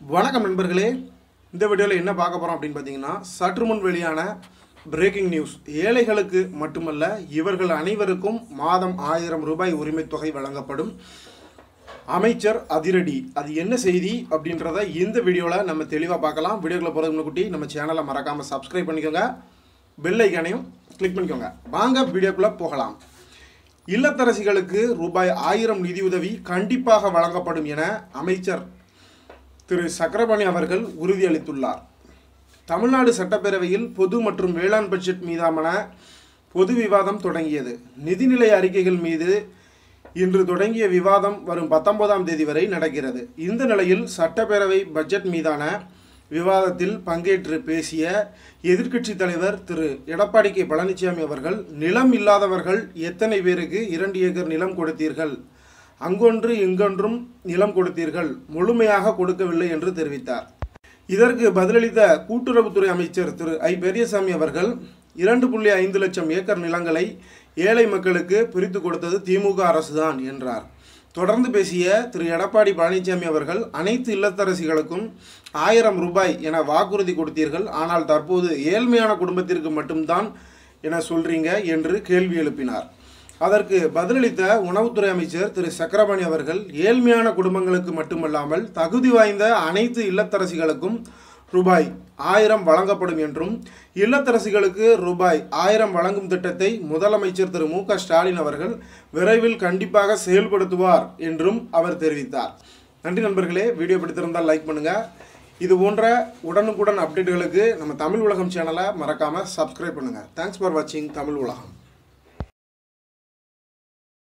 வணக்கம் நண்பர்களே இந்த வீடியோவில் என்ன பார்க்க போகிறோம் அப்படின்னு பார்த்தீங்கன்னா சற்று முன் வெளியான பிரேக்கிங் நியூஸ் ஏழைகளுக்கு மட்டுமல்ல இவர்கள் அனைவருக்கும் மாதம் ஆயிரம் ரூபாய் உரிமைத் தொகை வழங்கப்படும் அமைச்சர் அதிரடி அது என்ன செய்தி அப்படின்றத இந்த வீடியோவில் நம்ம தெளிவாக பார்க்கலாம் வீடியோக்குள்ள போகிறதுக்கு முன்னாடி நம்ம சேனலை மறக்காமல் சப்ஸ்கிரைப் பண்ணிக்கோங்க பெல் ஐக்கானையும் கிளிக் பண்ணிக்கோங்க வாங்க வீடியோக்குள்ளே போகலாம் இல்லத்தரசிகளுக்கு ரூபாய் ஆயிரம் நிதியுதவி கண்டிப்பாக வழங்கப்படும் என அமைச்சர் திரு சக்கரபாணி அவர்கள் உறுதியளித்துள்ளார் தமிழ்நாடு சட்டப்பேரவையில் பொது மற்றும் வேளாண் பட்ஜெட் மீதான பொது விவாதம் தொடங்கியது நிதிநிலை அறிக்கைகள் மீது இன்று தொடங்கிய விவாதம் வரும் பத்தொன்பதாம் தேதி வரை நடக்கிறது இந்த நிலையில் சட்டப்பேரவை பட்ஜெட் மீதான விவாதத்தில் பங்கேற்று பேசிய எதிர்க்கட்சி தலைவர் திரு எடப்பாடி கே பழனிசாமி அவர்கள் நிலம் இல்லாதவர்கள் எத்தனை பேருக்கு இரண்டு ஏக்கர் நிலம் கொடுத்தீர்கள் அங்கொன்று இங்கொன்றும் நிலம் கொடுத்தீர்கள் முழுமையாக கொடுக்கவில்லை என்று தெரிவித்தார் இதற்கு பதிலளித்த கூட்டுறவுத்துறை அமைச்சர் திரு ஐ பெரியசாமி அவர்கள் இரண்டு புள்ளி ஐந்து லட்சம் ஏக்கர் நிலங்களை ஏழை மக்களுக்கு பிரித்து கொடுத்தது திமுக அரசுதான் என்றார் தொடர்ந்து பேசிய திரு எடப்பாடி பழனிசாமி அவர்கள் அனைத்து இல்லத்தரசிகளுக்கும் ஆயிரம் ரூபாய் என வாக்குறுதி கொடுத்தீர்கள் ஆனால் தற்போது ஏழ்மையான குடும்பத்திற்கு மட்டும்தான் என சொல்றீங்க என்று கேள்வி எழுப்பினார் அதற்கு பதிலளித்த உணவுத்துறை அமைச்சர் திரு சக்கரபாணி அவர்கள் ஏழ்மையான குடும்பங்களுக்கு மட்டுமல்லாமல் தகுதி வாய்ந்த அனைத்து இல்லத்தரசிகளுக்கும் ரூபாய் ஆயிரம் வழங்கப்படும் என்றும் இல்லத்தரசிகளுக்கு ரூபாய் ஆயிரம் வழங்கும் திட்டத்தை முதலமைச்சர் திரு மு க ஸ்டாலின் அவர்கள் விரைவில் கண்டிப்பாக செயல்படுத்துவார் என்றும் அவர் தெரிவித்தார் நன்றி நண்பர்களே வீடியோ பிடித்திருந்தால் லைக் பண்ணுங்க இது போன்ற உடனுக்குடன் அப்டேட்டுகளுக்கு நம்ம தமிழ் உலகம் சேனலை மறக்காம சப்ஸ்கிரைப் பண்ணுங்க தேங்க்ஸ் ஃபார் வாட்சிங் தமிழ் உலகம்